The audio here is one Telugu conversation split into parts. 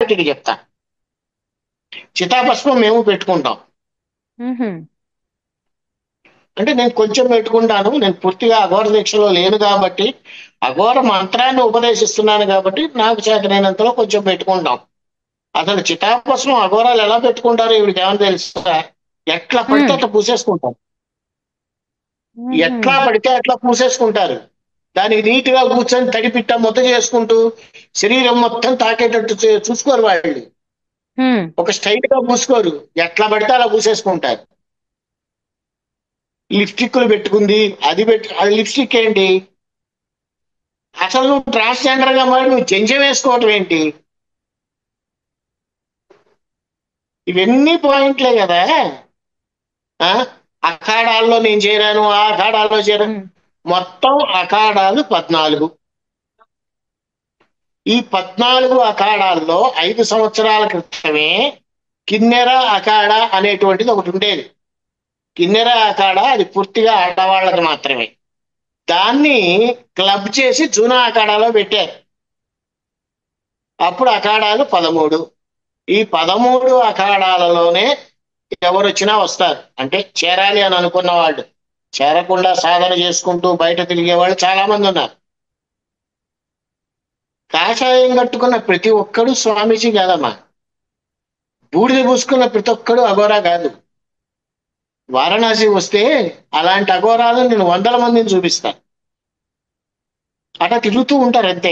సామెతకి చెప్తా చితాభస్మం మేము పెట్టుకుంటాం మ్హూ. అంటే నేను కొంచెం పెట్టుకుంటాను నేను పూర్తిగా అఘోర దీక్షలో లేను కాబట్టి అఘోర మంత్రాన్ని ఉపదేశిస్తున్నాను కాబట్టి నాకు చేతనైనంతలో కొంచెం పెట్టుకుంటాం అసలు చితాభస్మం అఘోరాలు ఎలా పెట్టుకుంటారో ఇవిడికి ఏమైనా తెలుసా ఎట్లా పడితే అట్లా పూసేసుకుంటాం మ్హూ. ఎట్లా పడితే అట్లా పూసేసుకుంటారు దానికి నీట్ గా కూర్చొని తడిపిట్ట మొత్తం చేసుకుంటూ శరీరం మొత్తం తాకేటట్టు చే- చూసుకోరు వాళ్ళు మ్. ఒక స్టైల్ గా పూసుకోరు ఎట్లా పడితే అలా పూసేసుకుంటారు లిప్స్టిక్లు పెట్టుకుంది అది పెట్టు అది లిప్స్టిక్ ఏంటి అసలు నువ్వు ట్రాన్స్జెండర్ గా మరి నువ్వు జంజం వేసుకోవటం ఏంటి ఇవన్నీ పాయింట్లే కదా ఆ అఖాడాల్లో నేను చేరాను ఆ అఖాడాల్లో చేరాను మ్. మొత్తం అఖాడాలు పద్నాలుగు ఈ పద్నాలుగు అఖాడాల్లో ఐదు సంవత్సరాల క్రితమే కిన్నెర అఖాడ అనేటువంటిది ఒకటి ఉండేది కిన్నెర అఖాడ అది పూర్తిగా ఆడవాళ్ళకి మాత్రమే దాన్ని క్లబ్ చేసి జూనా అఖాడాలో పెట్టారు అప్పుడు అఖాడాలు పదమూడు ఈ పదమూడు అఖాడాలలోనే ఎవరు వచ్చినా వస్తారు అంటే చేరాలి అని అనుకున్న వాళ్ళు చేరకుండా సాధన చేసుకుంటూ బయట తిరిగే వాళ్ళు చాలా మంది ఉన్నారు కాషాయం కట్టుకున్న ప్రతి ఒక్కడు స్వామీజీ కాదమ్మా బూడిద పూసుకున్న ప్రతి ఒక్కడు అఘోరా కాదు వారణాసి వస్తే అలాంటి అఘోరాలు నేను వందల మందిని చూపిస్తాను అట్లా తిరుగుతూ ఉంటారు అంతే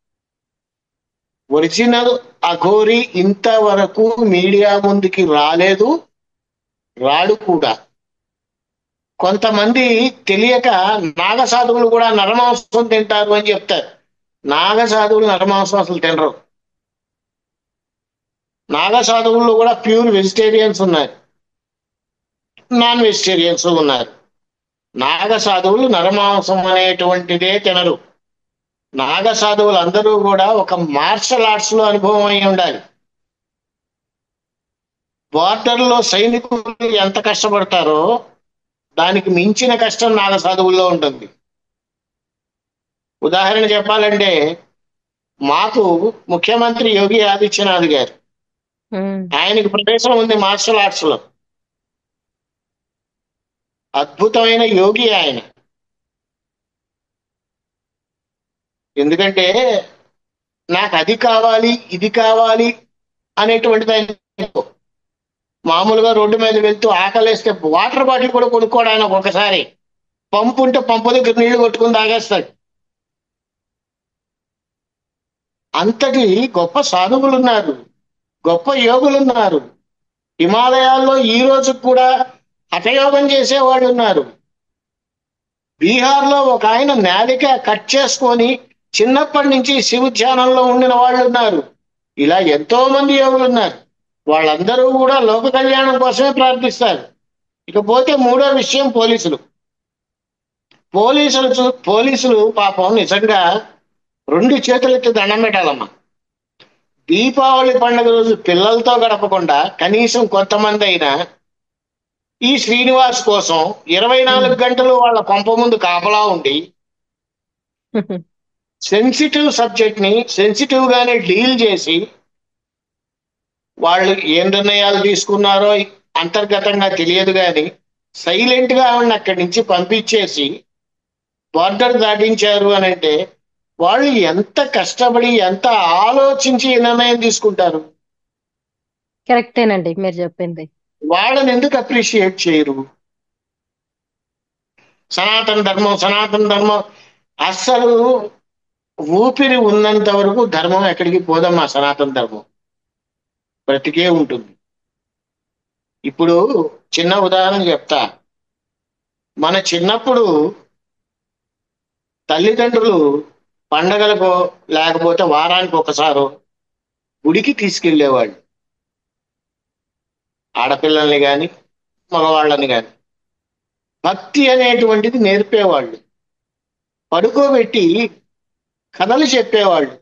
ఒరిజినల్ అఘోరి ఇంతవరకు మీడియా ముందుకి రాలేదు రాడు కూడా కొంతమంది తెలియక నాగ సాధువులు కూడా నరమాంసం తింటారు అని చెప్తారు నాగ సాధువులు నరమాంసం అసలు తినరు నాగ సాధువుల్లో కూడా ప్యూర్ వెజిటేరియన్స్ ఉన్నారు నాన్ వెజిటేరియన్స్ ఉన్నారు నాగ సాధువులు నరమాంసం అనేటువంటిదే తినరు నాగ సాధువులు అందరూ కూడా ఒక మార్షల్ ఆర్ట్స్ లో అనుభవం అయి ఉండాలి బార్డర్ లో సైనికులు ఎంత కష్టపడతారో దానికి మించిన కష్టం నాగ సాధువుల్లో ఉంటుంది ఉదాహరణ చెప్పాలంటే మాకు ముఖ్యమంత్రి యోగి ఆదిత్యనాథ్ గారు మ్. ఆయనకి ప్రవేశం ఉంది మార్షల్ ఆర్ట్స్ లో అద్భుతమైన యోగి ఆయన ఎందుకంటే నాకు అది కావాలి ఇది కావాలి అనేటువంటిది ఆయన లేదు. మామూలుగా రోడ్డు మీద వెళ్తూ ఆకలేస్తే వాటర్ బాటిల్ కూడా కొనుక్కోడు ఆయన ఒక్కొక్కసారి పంపు ఉంటే పంపు దగ్గర నీళ్లు కొట్టుకుని తాగేస్తాడు అంతటి గొప్ప సాధువులు ఉన్నారు గొప్ప యోగులు ఉన్నారు హిమాలయాల్లో ఈ రోజు కూడా హఠయోగం చేసేవాళ్ళు ఉన్నారు బీహార్లో ఒక ఆయన నాలిక కట్ చేసుకొని చిన్నప్పటి నుంచి శివ ధ్యానంలో ఉండిన వాళ్ళు ఉన్నారు ఇలా ఎంతో మంది యోగులు ఉన్నారు వాళ్ళందరూ కూడా లోక కళ్యాణం కోసమే ప్రార్థిస్తారు ఇకపోతే మూడో విషయం పోలీసులు పోలీసులు చూ- పోలీసులు పాపం నిజంగా రెండు చేతులెత్తి దండం పెట్టాలమ్మా దీపావళి పండుగ రోజు పిల్లలతో గడపకుండా కనీసం కొంతమంది అయినా ఈ శ్రీనివాస్ కోసం ఇరవై నాలుగు గంటలు వాళ్ళ కొంప ముందు కాపలా ఉండి సెన్సిటివ్ సబ్జెక్ట్ ని సెన్సిటివ్ గానే డీల్ చేసి వాళ్ళు ఏం నిర్ణయాలు తీసుకున్నారో అంతర్గతంగా తెలియదు కానీ సైలెంట్ గా ఆవిడని అక్కడి నుంచి పంపించేసి బార్డర్ దాటించారు అని అంటే వాళ్ళు ఎంత కష్టపడి ఎంత ఆలోచించి ఈ నిర్ణయం తీసుకుంటారు కరెక్టేనండి మీరు చెప్పింది వాళ్ళని ఎందుకు అప్రిషియేట్ చేయరు సనాతన ధర్మం సనాతన ధర్మం అస్సలు ఊపిరి ఉన్నంత వరకు ధర్మం ఎక్కడికి పోదమ్మా సనాతన ధర్మం బ్రతికే ఉంటుంది ఇప్పుడు చిన్న ఉదాహరణ చెప్తా మన చిన్నప్పుడు తల్లిదండ్రులు పండగలకు లేకపోతే వారానికి ఒకసారి గుడికి తీసుకెళ్లేవాళ్ళు ఆడపిల్లల్ని కానీ మగవాళ్ళని కానీ భక్తి అనేటువంటిది నేర్పేవాళ్ళు పడుకోబెట్టి కథలు చెప్పేవాళ్ళు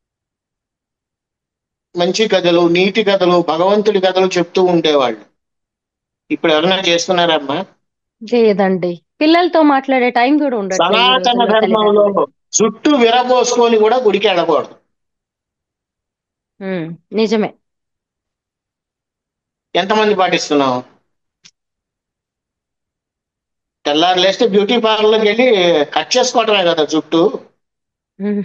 మంచి కథలు నీతి కథలు భగవంతుడి కథలు చెప్తూ ఉండేవాళ్ళు ఇప్పుడు ఎవరైనా చేస్తున్నారమ్మా లేదండి పిల్లలతో మాట్లాడే టైం కూడా ఉండట్లేదు ఈ సనాతన రోజుల్లో ధర్మంలో తల్లిదండ్రులకి. చుట్టూ విరబోసుకొని కూడా గుడికి వెళ్ళకూడదు ఉమ్, నిజమే ఎంతమంది పాటిస్తున్నాం తెల్లారు లేస్తే బ్యూటీ పార్లర్కి వెళ్ళి కట్ చేసుకోవటమే కదా జుట్టు ఉమ్,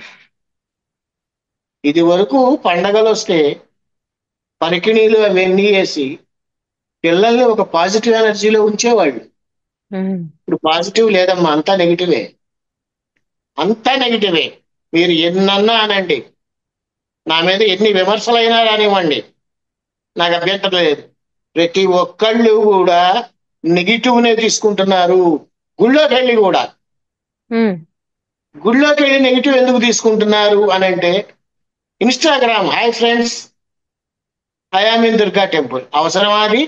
ఇది వరకు పండగలు వస్తే పరికిణీలు అవన్నీ వేసి పిల్లల్ని ఒక పాజిటివ్ ఎనర్జీలో ఉంచేవాళ్ళు ఉమ్, ఇప్పుడు పాజిటివ్ లేదమ్మా అంతా నెగిటివే అంతా నెగిటివే మీరు ఎన్నన్నా అనండి నా మీద ఎన్ని విమర్శలైనా రానివ్వండి నాకు అభ్యంతరం లేదు ప్రతి ఒక్కళ్ళు కూడా నెగిటివ్ నే తీసుకుంటున్నారు గుళ్ళోకి వెళ్ళి కూడా ఉమ్, గుళ్ళోకి వెళ్ళి నెగిటివ్ ఎందుకు తీసుకుంటున్నారు అని అంటే Instagram hi friends I am in Durga temple అవసరమా అది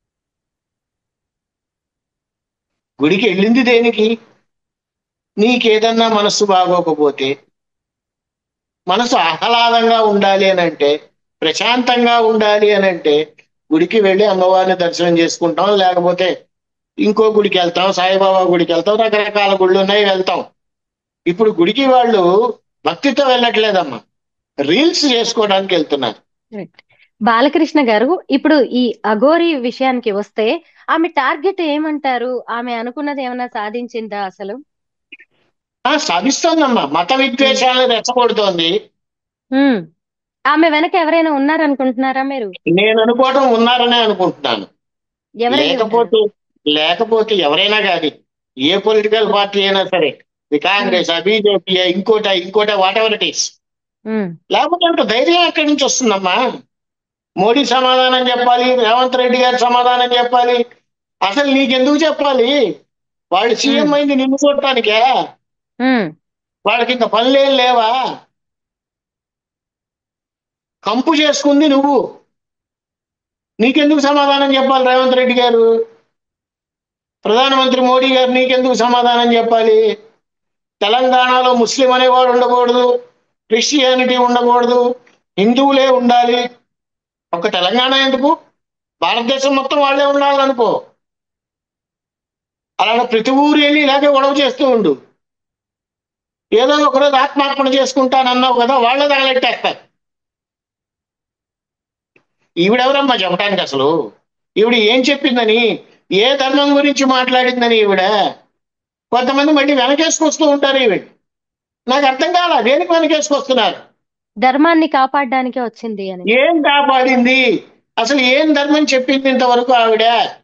గుడికి వెళ్ళింది దేనికి నీకేదన్నా మనస్సు బాగోకపోతే మనసు ఆహ్లాదంగా ఉండాలి అని అంటే ప్రశాంతంగా ఉండాలి అని అంటే గుడికి వెళ్ళి అమ్మవారిని దర్శనం చేసుకుంటాం లేకపోతే ఇంకో గుడికి వెళ్తాం సాయిబాబా గుడికి వెళ్తాం రకరకాల గుళ్ళు ఉన్నాయి వెళ్తాం ఇప్పుడు గుడికి వాళ్ళు భక్తితో వెళ్ళట్లేదమ్మా రీల్స్ చేసుకోవడానికి వెళ్తున్నారు రైట్. బాలకృష్ణ గారు ఇప్పుడు ఈ అఘోరి విషయానికి వస్తే ఆమె టార్గెట్ ఏమంటారు ఆమె అనుకున్నది ఏమైనా సాధించిందా అసలు ఆ సాధిస్తోందమ్మా మత విద్వేషాలను రెచ్చగొడుతోంది ఉమ్, ఆమె వెనక ఎవరైనా ఉన్నారనుకుంటున్నారా మీరు నేను అనుకోవటం ఉన్నారనే అనుకుంటున్నాను ఎవరై ఉంటారు లేకపోతే లేకపోతే ఎవరైనా కానీ ఏ పొలిటికల్ పార్టీ అయినా సరే ఇది కాంగ్రెస్ బీజేపీ ఇంకోట ఇంకోట whatever it is um, లేకపోతే అంత ధైర్యం ఎక్కడి నుంచి వస్తుందమ్మా మోడీ సమాధానం చెప్పాలి రేవంత్ రెడ్డి గారు సమాధానం చెప్పాలి అసలు నీకెందుకు చెప్పాలి వాళ్ళు సీఎం ఉమ్, అయింది నిన్ను చూడటానికే ఉమ్, వాళ్ళకి ఇంకా పనులేం లేవా కంపు చేసుకుంది నువ్వు నీకెందుకు సమాధానం చెప్పాలి రేవంత్ రెడ్డి గారు ప్రధానమంత్రి మోడీ గారు నీకెందుకు సమాధానం చెప్పాలి తెలంగాణలో ముస్లిం అనేవాడు ఉండకూడదు క్రిస్టియానిటీ ఉండకూడదు హిందువులే ఉండాలి ఒక తెలంగాణ ఎందుకు భారతదేశం మొత్తం వాళ్ళే ఉండాలనుకో అలా ప్రతి ఊరు వెళ్ళి ఇలాగే గొడవ చేస్తూ ఉండు ఏదో ఒకరోజు ఆత్మార్పణ చేసుకుంటానన్నావు కదా వాళ్ళే తగలెట్టేస్తారు ఈవిడెవరమ్మా చెప్పడానికి అసలు ఈవిడ ఏం చెప్పిందని ఏ ధర్మం గురించి మాట్లాడిందని ఈవిడ కొంతమంది మళ్ళీ వెనకేసుకొస్తూ ఉంటారు ఈవిడ నాకు అర్థం కాల దేనికి వెనకేసుకొస్తున్నారు ధర్మాన్ని కాపాడడానికే వచ్చింది అని ఏం కాపాడింది అసలు ఏం ధర్మం చెప్పింది ఇంతవరకు ఆవిడ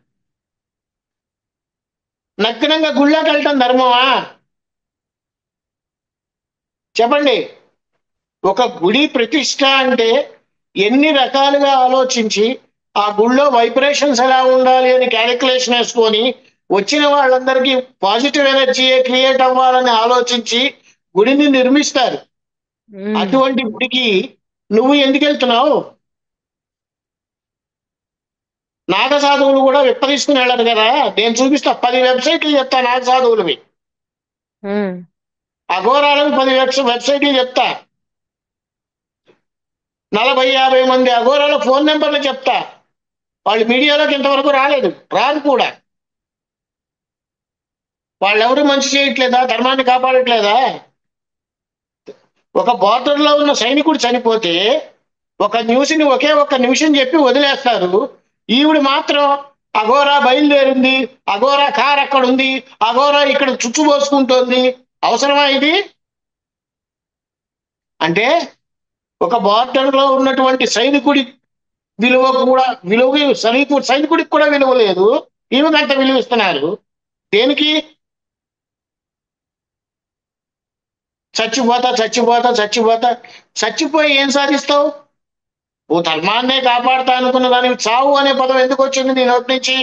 నగ్నంగా గుళ్ళోకి వెళ్ళటం ధర్మమా చెప్పండి ఒక గుడి ప్రతిష్ట అంటే ఎన్ని రకాలుగా ఆలోచించి ఆ గుళ్ళో వైబ్రేషన్స్ ఎలా ఉండాలి అని క్యాలిక్యులేషన్ వేసుకొని వచ్చిన వాళ్ళందరికీ పాజిటివ్ ఎనర్జీ క్రియేట్ అవ్వాలని ఆలోచించి గుడిని నిర్మిస్తారు ఉమ్, అటువంటి గుడికి నువ్వు ఎందుకు వెళ్తున్నావు నాగ సాధువులు కూడా విప్పదీసుకుని వెళ్ళరు కదా నేను చూపిస్తా పది వెబ్సైట్లు చెప్తా నాగ సాధువులవి ఉమ్, అఘోరాలకు పది వెబ్స వెబ్సైట్లు చెప్తా నలభై యాభై మంది అఘోరాల ఫోన్ నెంబర్లు చెప్తా వాళ్ళు మీడియాలోకి ఇంతవరకు రాలేదు రారు కూడా వాళ్ళెవరు మంచి చేయట్లేదా ధర్మాన్ని కాపాడట్లేదా ఒక border లో ఉన్న సైనికుడు చనిపోతే ఒక న్యూస్ని ఒకే ఒక్క నిమిషం చెప్పి వదిలేస్తారు ఈవిడ మాత్రం అఘోరా బయలుదేరింది అఘోరా కార్ అక్కడ ఉంది అఘోరా ఇక్కడ చుచ్చు పోసుకుంటోంది అవసరమా ఇది అంటే ఒక border లో ఉన్నటువంటి సైనికుడి విలువ కూడా విలువ సైనికుడు సైనికుడికి కూడా విలువ లేదు ఈమెకు అంత విలువ ఇస్తున్నారు దేనికి చచ్చిపోతా చచ్చిపోతా చచ్చిపోతా చచ్చిపోయి ఏం సాధిస్తావు ఓ ధర్మాన్నే కాపాడుతా అనుకున్న దానికి చావు అనే పదం ఎందుకు వచ్చింది నీ నోటి నుంచి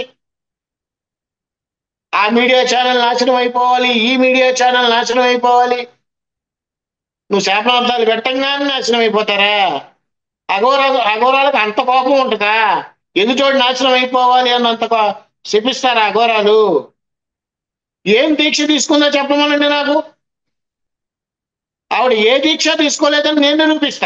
ఆ మీడియా ఛానల్ నాశనం అయిపోవాలి ఈ మీడియా ఛానల్ నాశనం అయిపోవాలి నువ్వు శాపనార్థాలు పెట్టంగానే నాశనం అయిపోతారా అఘోరా అఘోరాలకు అంత కోపం ఉంటుందా ఎదుటోడు నాశనం అయిపోవాలి అన్నంత కో- శపిస్తారా అఘోరాలు ఏం దీక్ష తీసుకుందో చెప్పమనండి నాకు ఆవిడ ఏ దీక్ష తీసుకోలేదని నేను నిరూపిస్తా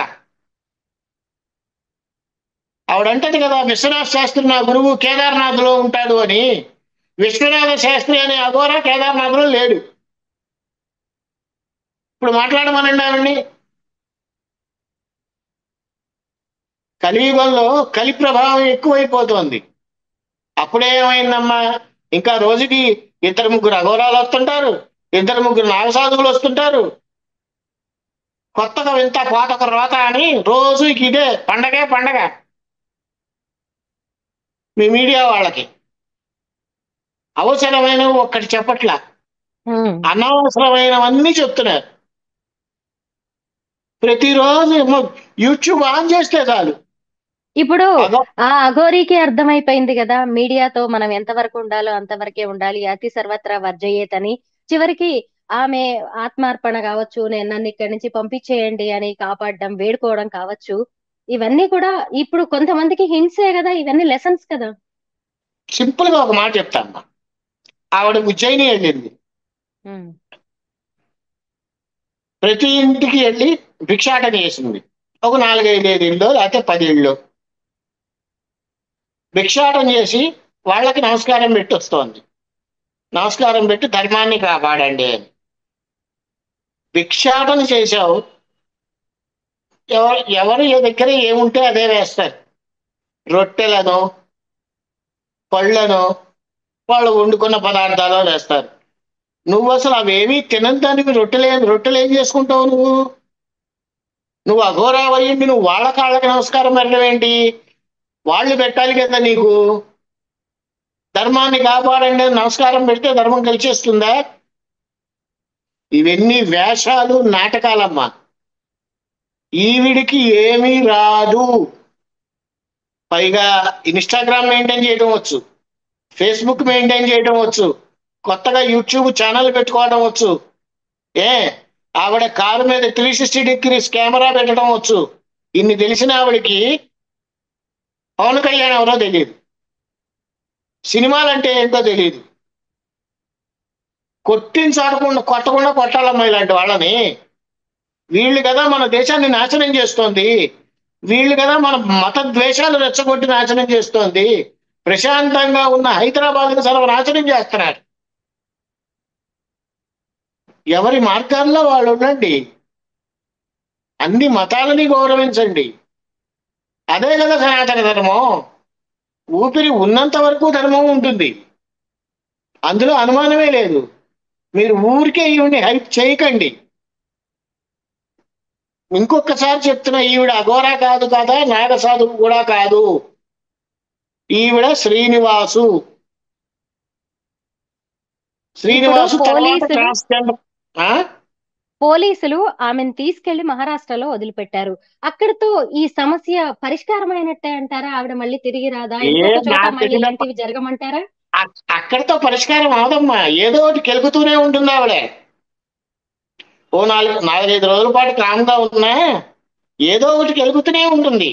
ఆవిడ అంటది కదా విశ్వనాథ్ శాస్త్రి నా గురువు కేదార్నాథ్ లో ఉంటాడు అని విశ్వనాథ శాస్త్రి అనే అఘోర కేదార్నాథ్ లో లేడు ఇప్పుడు మాట్లాడమనండి ఆవిడ్ని కలియుగంలో కలి ప్రభావం ఎక్కువైపోతోంది అప్పుడేమైందమ్మా ఇంకా రోజుకి ఇద్దరు ముగ్గురు అఘోరాలు వస్తుంటారు ఇద్దరు ముగ్గురు నాగసాధువులు వస్తుంటారు కొత్తగా వింత పోతక రోత అని రోజు ఇక ఇదే పండగే పండగ మీ మీడియా వాళ్ళకి అవసరమైనవి ఒక్కటి చెప్పట్లా ఉమ్. అనవసరమైనవన్నీ చెప్తున్నారు ప్రతిరోజు ఏమో యూట్యూబ్ ఆన్ చేస్తే చాలు ఇప్పుడు అదో ఆ అఘోరీకి అర్థమైపోయింది కదా మీడియాతో మనం ఎంతవరకు ఉండాలో అంతవరకే ఉండాలి అతి సర్వత్రా వర్జయేత్ అని చివరికి ఆమె ఆత్మార్పణ కావచ్చు నేను నన్ను ఇక్కడి నుంచి పంపించేయండి అని కాపాడడం వేడుకోవడం కావచ్చు ఇవన్నీ కూడా ఇప్పుడు కొంతమందికి హింట్సే కదా ఇవన్నీ లెసన్స్ కదా సింపుల్ గా ఒక మాట చెప్తామ్మా ఆవిడ ఉజ్జయిని వెళ్ళింది ఉమ్, ప్రతి ఇంటికి వెళ్ళి భిక్షాటన చేసింది ఒక నాలుగైదు ఐదు ఇళ్ళు లేకపోతే పది ఇళ్ళు భిక్షాటన చేసి వాళ్ళకి నమస్కారం పెట్టి వస్తోంది నమస్కారం పెట్టి ధర్మాన్ని కాపాడండి అని భిక్షాటన చేశావు ఎవరు ఎవరు ఏ దగ్గర ఏముంటే అదే వేస్తారు రొట్టెలను పళ్ళను వాళ్ళు వండుకున్న పదార్థాలు వేస్తారు నువ్వు అసలు అవేమీ తినదానికి రొట్టెలే రొట్టెలు ఏం చేసుకుంటావు నువ్వు నువ్వు అఘోరావయ్యండి నువ్వు వాళ్ళ కాళ్ళకి నమస్కారం పెట్టడం ఏంటి వాళ్ళు పెట్టాలి కదా నీకు ధర్మాన్ని కాపాడండి అని నమస్కారం పెడితే ధర్మం కలిసేస్తుందా ఇవన్నీ వేషాలు నాటకాలమ్మా ఈవిడికి ఏమీ రాదు పైగా ఇన్స్టాగ్రామ్ మెయింటైన్ చేయడం వచ్చు ఫేస్బుక్ మెయింటైన్ చేయడం వచ్చు కొత్తగా యూట్యూబ్ ఛానల్ పెట్టుకోవడం వచ్చు ఏ ఆవిడ కారు మీద త్రీ సిక్స్టీ డిగ్రీస్ కెమెరా పెట్టడం వచ్చు ఇన్ని తెలిసిన ఆవిడకి పవన్ కళ్యాణ్ ఎవరో తెలియదు సినిమాలు అంటే ఏంటో తెలియదు కొట్టించాడకుండా కొట్టకుండా కొట్టాలమ్మా ఇలాంటి వాళ్ళని వీళ్ళు కదా మన దేశాన్ని నాశనం చేస్తోంది వీళ్ళు కదా మన మత ద్వేషాలు రెచ్చగొట్టి నాశనం చేస్తోంది ప్రశాంతంగా ఉన్న హైదరాబాద్ని సర్వనాశనం చేస్తున్నారు ఎవరి మార్గాల్లో వాళ్ళు ఉండండి అన్ని మతాలని గౌరవించండి అదే కదా సనాతన ధర్మం ఊపిరి ఉన్నంత వరకు ధర్మం ఉంటుంది అందులో అనుమానమే లేదు మీరు ఊరికే ఈవిని హైప్ చేయకండి ఇంకొకసారి చెప్తున్నా ఈవిడ అఘోరా కాదు కదా నాగసాధువు కూడా కాదు ఈవిడ శ్రీనివాసు శ్రీనివాసు తర్వాత పోలీసులు- ట్రాన్స్జెండర్ ఆ? పోలీసులు ఆమెను తీసుకెళ్లి మహారాష్ట్రలో వదిలిపెట్టారు అక్కడితో ఈ సమస్య పరిష్కారమైనట్టే అంటారా ఆవిడ మళ్ళీ తిరిగి రాదా ఏ ఇంకొక చోట నాకు మళ్ళీ తెలియదు. ఇలాంటివి జరగమంటారా అ- అక్కడితో పరిష్కారం అవదమ్మా ఏదో ఒకటి కెలుకుతూనే ఉంటుంది ఆవిడ ఓ నాలుగు నాలుగైదు రోజుల పాటు కామ్గా ఉన్నా ఏదో ఒకటి కెలుకుతూనే ఉంటుంది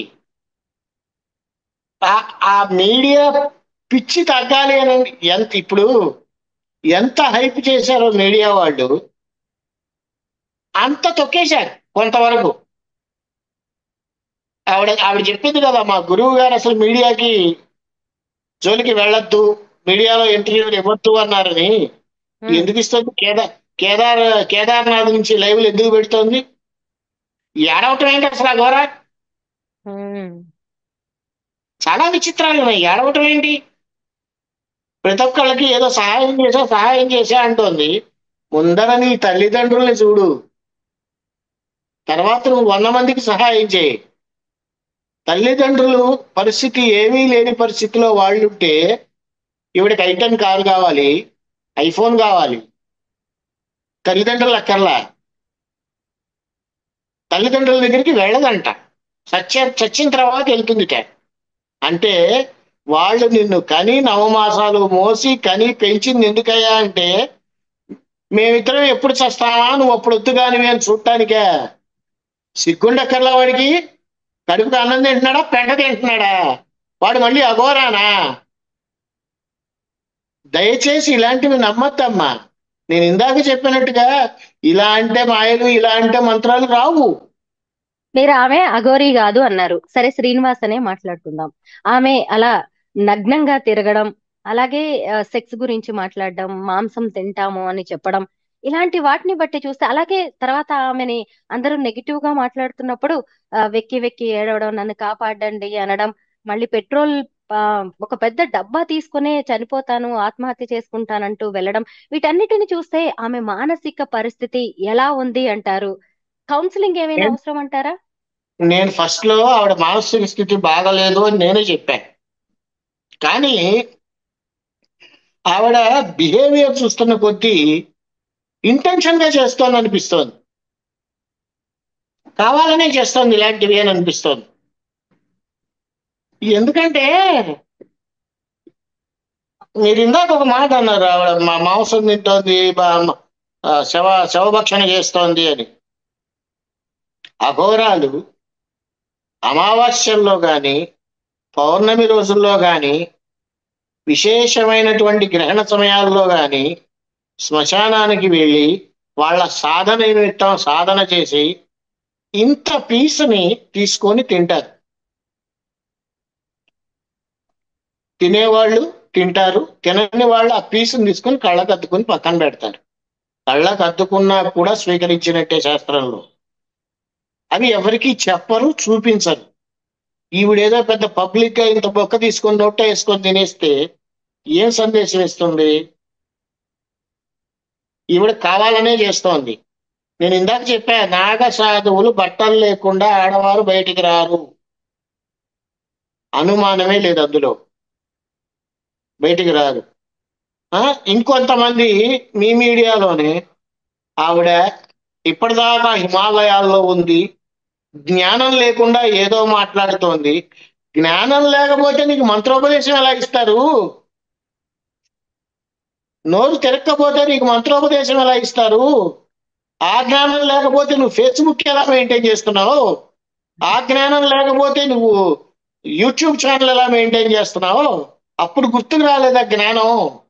ఆ- ఆ మీడియా పిచ్చి తగ్గాలి అని ఎంత ఇప్పుడు ఎంత హైప్ చేశారో మీడియా వాళ్ళు అంత తొక్కేశారు కొంతవరకు ఆవిడ ఆవిడ చెప్పింది కదా మా గురువు గారు అసలు మీడియాకి జోలికి వెళ్ళొద్దు మీడియాలో ఇంటర్వ్యూలు ఇవ్వద్దు అన్నారని ఉమ్, ఎందుకు ఇస్తుంది కేదార్ కేదార్ కేదార్నాథ్ నుంచి లైవ్లు ఎందుకు పెడుతోంది ఏడవటం ఏంటి అసలు ఆ ఘోర ఉమ్. చాలా విచిత్రాలు ఉన్నాయి ఏడవటం ఏంటి ప్రతి ఒక్కళ్ళకి ఏదో సహాయం చేసా సహాయం చేసా అంటోంది ముందర నీ తల్లిదండ్రుల్ని చూడు తర్వాత నువ్వు వంద మందికి సహాయం చేయి తల్లిదండ్రులు పరిస్థితి ఏమీ లేని పరిస్థితిలో వాళ్ళుంటే ఈవిడకి ఐటెన్ కారు కావాలి ఐఫోన్ కావాలి తల్లిదండ్రులు అక్కర్లా తల్లిదండ్రుల దగ్గరికి వెళ్ళదంట సత్య చచ్చిన తర్వాత వెళ్తుందిట అంటే వాళ్ళు నిన్ను కని నవమాసాలు మోసి కని పెంచింది ఎందుకయ్యా అంటే మేమిద్దరం ఎప్పుడు చస్తామా నువ్వు అప్పుడు వద్దు కానివి అని చూడటానికే సిగ్గుండక్కర్లా వాడికి కడుపుకి అన్నం తింటున్నాడా పెంట తింటున్నాడా వాడు మళ్ళీ అఘోరానా దయచేసి ఇలాంటివి నమ్మద్దమ్మా నేను ఇందాక చెప్పినట్టుగా ఇలా అంటే మాయలు ఇలా అంటే మంత్రాలు రావు మీరు ఆమె అఘోరీ కాదు అన్నారు సరే శ్రీనివాస్ అనే మాట్లాడుకుందాం ఆమె అలా నగ్నంగా తిరగడం అలాగే సెక్స్ గురించి మాట్లాడడం మాంసం తింటాము అని చెప్పడం ఇలాంటి వాటిని బట్టి చూస్తే అలాగే తర్వాత ఆమెని అందరూ నెగిటివ్ గా మాట్లాడుతున్నప్పుడు ఆ, వెక్కి వెక్కి ఏడవడం నన్ను కాపాడండి అనడం మళ్ళీ పెట్రోల్ ఆ, ఒక పెద్ద డబ్బా తీసుకునే చనిపోతాను ఆత్మహత్య చేసుకుంటానంటూ వెళ్ళడం వీటన్నిటిని చూస్తే ఆమె మానసిక పరిస్థితి ఎలా ఉంది అంటారు కౌన్సిలింగ్ ఏమైనా నేను- అవసరం అంటారా నేను ఫస్ట్ లో ఆవిడ మానసిక స్థితి బాగలేదు అని నేనే చెప్పాను కానీ ఆవిడ బిహేవియర్ చూస్తున్న కొద్దీ ఇంటెన్షన్ గా చేస్తోంది అనిపిస్తోంది కావాలనే చేస్తోంది ఇలాంటివి అని అనిపిస్తోంది ఎందుకంటే మీరు ఇందాక ఒక మాట అన్నారు ఆవిడ మా మాంసం తింటోంది బా- ఆ, శవ శవభక్షణ చేస్తోంది అని అఘోరాలు అమావాస్యల్లో గాని పౌర్ణమి రోజుల్లో గాని విశేషమైనటువంటి గ్రహణ సమయాల్లో గాని శ్మశానానికి వెళ్ళి వాళ్ళ సాధన నిమిత్తం సాధన చేసి ఇంత పీస్ని తీసుకొని తింటారు తినేవాళ్ళు తింటారు తినని వాళ్ళు ఆ పీసుని తీసుకొని కళ్ళకు అద్దుకొని పక్కన పెడతారు కళ్ళకు అద్దుకున్నా కూడా స్వీకరించినట్టే శాస్త్రంలో అవి ఎవరికి చెప్పరు చూపించరు ఈవిడేదో పెద్ద పబ్లిక్ గా ఇంత బొక్క తీసుకొని నోట వేసుకొని తినేస్తే ఏం సందేశం ఇస్తుంది ఈవిడ కావాలనే చేస్తోంది నేను ఇందాక చెప్పా నాగ సాధువులు బట్టలు లేకుండా ఆడవారు బయటికి రారు అనుమానమే లేదు అందులో బయటికి రారు ఆ, ఇంకొంతమంది మీ మీడియాలోనే ఆవిడ ఇప్పటిదాకా హిమాలయాల్లో ఉంది జ్ఞానం లేకుండా ఏదో మాట్లాడుతోంది జ్ఞానం లేకపోతే నీకు మంత్రోపదేశం ఎలా ఇస్తారు నోరు తిరగకపోతే నీకు మంత్రోపదేశం ఎలా ఇస్తారు ఆ జ్ఞానం లేకపోతే నువ్వు ఫేస్బుక్ ఎలా మెయింటైన్ చేస్తున్నావు ఆ జ్ఞానం లేకపోతే నువ్వు యూట్యూబ్ ఛానల్ ఎలా మెయింటైన్ చేస్తున్నావు అప్పుడు గుర్తుకు రాలేదా జ్ఞానం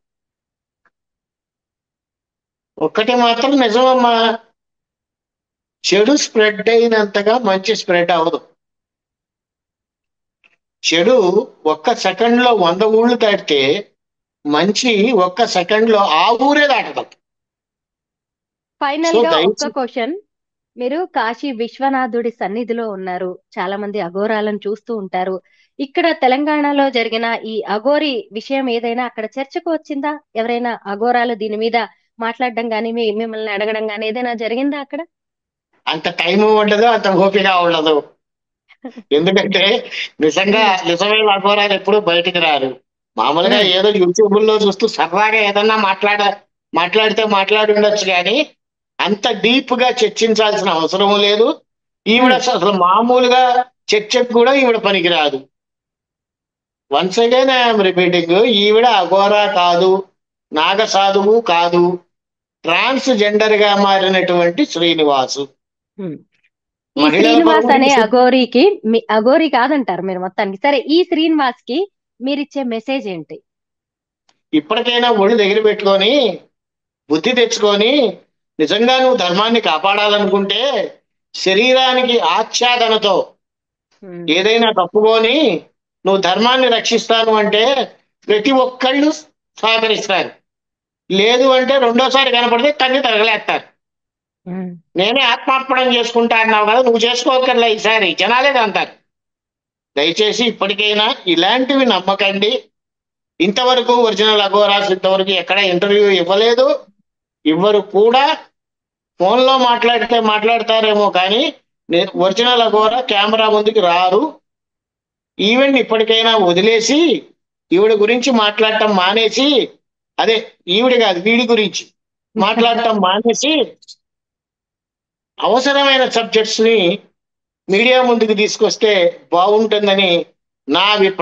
ఒక్కటి మాత్రం నిజమమ్మా చెడు స్ప్రెడ్ అయినంతగా మంచి స్ప్రెడ్ అవ్వదు చెడు ఒక్క సెకండ్ లో వంద ఊళ్ళు దాటితే మంచి ఒక్క సెకండ్ లో ఆ ఊరే దాటదు ఫైనల్ సో గా దయచేసి- ఒక్క క్వశ్చన్ మీరు కాశీ విశ్వనాథుడి సన్నిధిలో ఉన్నారు చాలా మంది అఘోరాలను చూస్తూ ఉంటారు ఇక్కడ తెలంగాణలో జరిగిన ఈ అఘోరి విషయం ఏదైనా అక్కడ చర్చకు వచ్చిందా ఎవరైనా అఘోరాలు దీని మీద మాట్లాడడం గానీ మీ మిమ్మల్ని అడగడం గానీ ఏదైనా జరిగిందా అక్కడ అంత టైం ఉండదు అంత ఓపిక ఉండదు ఎందుకంటే నిజంగా నిజమైన అఘోరాలు ఎప్పుడు బయటికి రారు మామూలుగా Hmm. ఏదో యూట్యూబ్ లో చూస్తూ సరదాగా ఏదన్నా మాట్లాడ మాట్లాడితే మాట్లాడి ఉండొచ్చు కానీ అంత డీప్ గా చర్చించాల్సిన అవసరం లేదు ఈవిడ అసలు మామూలుగా చర్చకు కూడా ఈవిడ పనికిరాదు వన్స్ అగైన్ ఐఎమ్ రిపీటింగ్ ఈవిడ అఘోరా కాదు నాగ సాధువు కాదు ట్రాన్స్ జెండర్ గా మారినటువంటి శ్రీనివాసు Hmm. ఈ మహిళల శ్రీనివాస్ పరువు అనే తీసి- అఘోరికి మీ అఘోరి కాదంటారు మీరు మొత్తానికి సరే ఈ శ్రీనివాస్ కి మీరిచ్చే మెసేజ్ ఏంటి ఇప్పటికైనా ఒళ్ళు దగ్గర పెట్టుకొని బుద్ధి తెచ్చుకొని నిజంగా నువ్వు ధర్మాన్ని కాపాడాలనుకుంటే శరీరానికి ఆచ్ఛాదనతో Hmm. ఏదైనా తప్పుకొని నువ్వు ధర్మాన్ని రక్షిస్తాను అంటే ప్రతి ఒక్కళ్ళు సహకరిస్తారు లేదు అంటే రెండోసారి కనపడితే తన్ని తగలేస్తారు Hmm. నేనే ఆత్మార్పణం చేసుకుంటా అన్నావు కదా నువ్వు చేసుకోకర్లే ఈసారి జనాలే అంటారు దయచేసి ఇప్పటికైనా ఇలాంటివి నమ్మకండి ఇంతవరకు ఒరిజినల్ అఘోరాస్ ఇంతవరకు ఎక్కడ ఇంటర్వ్యూ ఇవ్వలేదు ఇవ్వరు కూడా ఫోన్లో మాట్లాడితే మాట్లాడతారేమో కానీ నే- ఒరిజినల్ అఘోరా కెమెరా ముందుకు రారు ఈవెంట్ ఇప్పటికైనా వదిలేసి ఈవిడ గురించి మాట్లాడటం మానేసి అదే ఈవిడ కాదు వీడి గురించి మాట్లాడటం మానేసి అవసరమైన సబ్జెక్ట్స్ ని మీడియా ముందుకు తీసుకొస్తే బాగుంటుందని నా అభిప్రాయం